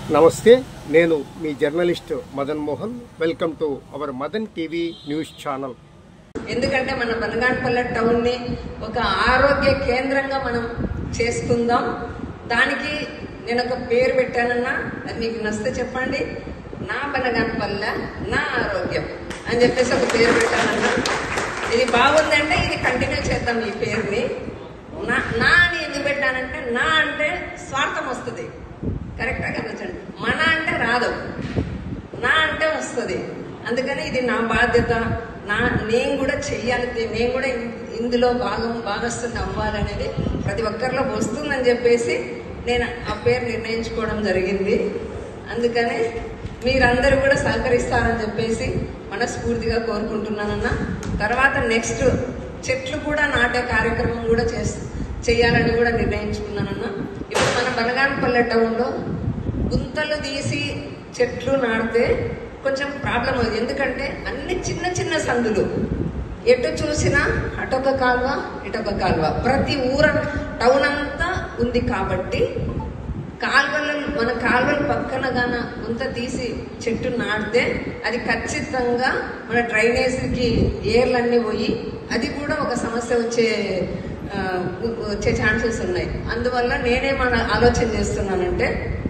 నమస్తే నేను మీ journalist Madan Mohan welcome to our Madan TV news channel ఎందుకంటే మన బనగానపల్లె టౌన్ ని ఒక ఆరోగ్య కేంద్రంగా మనం చేసుకుందాం దానికి నేను ఒక పేరు పెట్టానన్నా అది మీకు నచ్చితే చెప్పండి నా బనగానపల్లె నా ఆరోగ్యం అని చెప్పేసి ఒక పేరు పెట్టానన్నా ఇది బాగుందంటే ఇది కంటిన్యూ చేద్దాం ఈ పేరుని నా నా అని ఎందుకు పెట్టానంటే నా అంటే స్వార్థం వస్తుంది కరెక్ట్గా గమనించండి మన అంటే రాదు నా అంటే వస్తుంది అందుకని ఇది నా బాధ్యత నా నేను కూడా చెయ్యాలి నేను కూడా ఇన్- ఇందులో భాగం భాగస్తుని అవ్వాలనేది ప్రతి ఒక్కరిలో వస్తుందని చెప్పేసి నేను ఆ పేరు నిర్ణయించుకోవడం జరిగింది అందుకని మీరందరూ కూడా సహకరిస్తారని చెప్పేసి మనస్ఫూర్తిగా కోరుకుంటున్నానన్న తర్వాత నెక్స్ట్ చెట్లు కూడా నాటే కార్యక్రమం కూడా చేస్ చేయాలని కూడా నిర్ణయించుకున్నానన్న ఇప్పుడు మన బనగానపల్లె టౌన్లో గుంతలు తీసి చెట్లు నాటితే కొంచెం ప్రాబ్లం అవుతుంది ఎందుకంటే అన్ని చిన్న చిన్న సందులు ఎటు చూసినా అటొక కాలువ ఇటొక కాలువ ప్రతి ఊర టౌన్ అంతా ఉంది కాబట్టి కాలువల మన కాలువల పక్కన గాన గుంత తీసి చెట్టు నాటితే అది ఖచ్చితంగా మన డ్రైనేజీకి ఏర్లన్నీ పోయి అది కూడా ఒక సమస్య వచ్చే ఆ, వచ్చే ఛాన్సెస్ ఉన్నాయి అందువల్ల నేనే మన ఆలోచన చేస్తున్నానంటే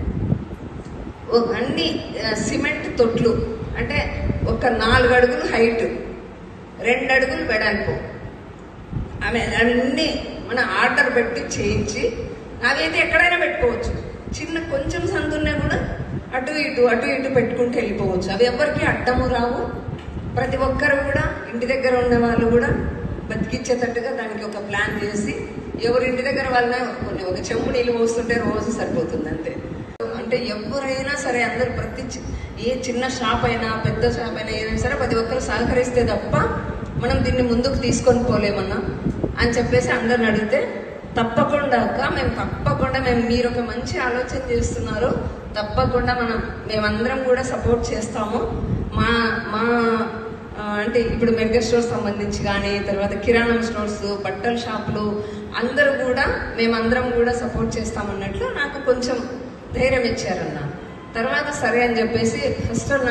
ఒక అన్ని ఆ, సిమెంట్ తొట్లు అంటే ఒక నాలుగు అడుగులు హైట్ రెండు అడుగులు వెడల్పు ఆమె అన్ని మన ఆర్డర్ పెట్టి చేయించి అవి అయితే ఎక్కడైనా పెట్టుకోవచ్చు చిన్న కొంచెం సందున్నా కూడా అటు ఇటు అటు ఇటు పెట్టుకుంటూ వెళ్ళిపోవచ్చు అవి ఎవరికి అడ్డము రావు ప్రతి ఒక్కరు కూడా ఇంటి దగ్గర ఉన్న వాళ్ళు కూడా బతికిచ్చేటట్టుగా దానికి ఒక ప్లాన్ చేసి ఎవరి ఇంటి దగ్గర వాళ్ళ కొన్ని ఒక చెంబు నీళ్ళు పోస్తుంటే రోజు సరిపోతుంది అంతే అంటే ఎవరైనా సరే అందరు ప్రతి చి- ఏ చిన్న షాప్ అయినా పెద్ద షాప్ అయినా ఏదైనా సరే ప్రతి ఒక్కరు సహకరిస్తే తప్ప మనం దీన్ని ముందుకు తీసుకొని పోలేమన్నా అని చెప్పేసి అందరిని అడిగితే తప్పకుండా అక్క మేము తప్పకుండా మేము మీరు ఒక మంచి ఆలోచన చేస్తున్నారు తప్పకుండా మనం మేమందరం కూడా సపోర్ట్ చేస్తాము మా మా ఆ, అంటే ఇప్పుడు మెడికల్ స్టోర్స్ సంబంధించి కానీ తర్వాత కిరాణం స్టోర్స్ బట్టల షాపులు అందరూ కూడా మేమందరం కూడా సపోర్ట్ చేస్తామన్నట్లు నాకు కొంచెం ధైర్యం ఇచ్చారన్న తర్వాత సరే అని చెప్పేసి ఫస్ట్ అన్న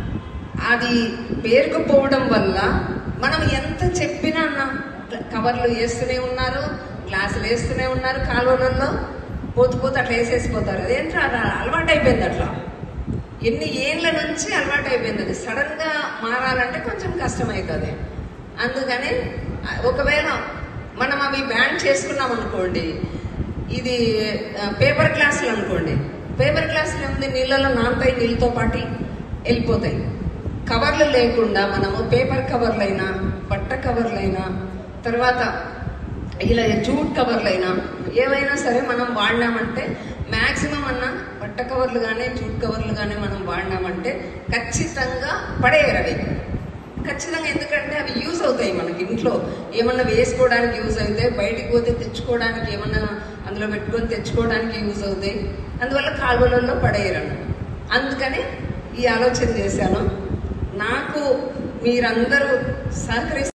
అది పేరుకుపోవడం వల్ల మనం ఎంత చెప్పినా అన్న కవర్లు వేస్తూనే ఉన్నారు గ్లాసులు వేస్తూనే ఉన్నారు కాలువలలో పోతు పోతు అట్లా వేసేసిపోతారు అదేంటో అలా అలవాటు అయిపోయింది అట్లా ఎన్ని ఏళ్ళ నుంచి అలవాటు అయిపోయింది అది సడన్ గా మారాలంటే కొంచెం కష్టమవుతుంది అందుకని ఆ, ఒకవేళ మనం అవి బ్యాన్ చేసుకున్నాం అనుకోండి ఇది ఆ, పేపర్ గ్లాసులు అనుకోండి పేపర్ గ్లాసులు ఏముంది నీళ్ళలో నానతాయి నీళ్ళతో పాటు వెళ్ళిపోతాయి కవర్లు లేకుండా మనము పేపర్ కవర్లైనా బట్ట కవర్లైనా తర్వాత ఇలా జూట్ కవర్లైనా ఏవైనా సరే మనం వాడినామంటే మ్యాక్సిమం అన్న బట్ట కవర్లు కానీ జూట్ కవర్లు కానీ మనం వాడినామంటే ఖచ్చితంగా పడేయరు అవి ఖచ్చితంగా ఎందుకంటే అవి యూజ్ అవుతాయి మనకి ఇంట్లో ఏమన్నా వేసుకోవడానికి యూజ్ అవుతాయి బయటికి పోతే తెచ్చుకోవడానికి ఏమన్నా అందులో పెట్టుకొని తెచ్చుకోవడానికి యూజ్ అవుతాయి అందువల్ల కాలువలలో పడేయరు అన్న అందుకని ఈ ఆలోచన చేశాను నాకు మీరందరూ సహకరిస్తారు